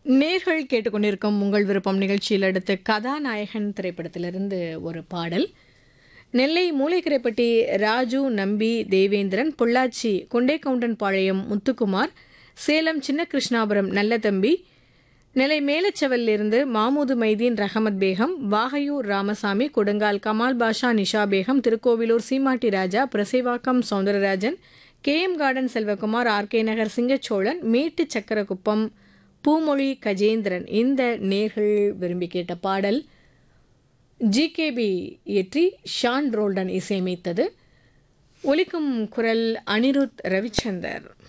நேர்கள் கேட்டுக்கொண்டிருக்கும் உங்கள் விருப்பம் நிகழ்ச்சியில் அடுத்து கதாநாயகன் திரைப்படத்திலிருந்து ஒரு பாடல் நெல்லை மூளைக்கரைப்பட்டி ராஜு நம்பி தேவேந்திரன் பொள்ளாச்சி கொண்டேகவுண்டன் முத்துக்குமார் சேலம் சின்ன கிருஷ்ணாபுரம் நல்லதம்பி நெல்லை மேலச்செவலிலிருந்து மாமூது மைதீன் ரஹமத் பேகம் வாகையூர் ராமசாமி கொடுங்கால் கமால் பாஷா Nisha Begum Tirukkoyilur Seematti Raja Purasaivakkam Soundararajan K M garden Selvakumar R K Nagar Singachozhan Mettu Sakkarakuppam Poomozhi Gajendran இந்த நேர்கள் விரும்பி கேட்ட பாடல் ஜிகேபி இயற்றி ஷான் ரோல்டன் இசையமைத்தது ஒலிக்கும் குரல் அனிருத் ரவிச்சந்தர்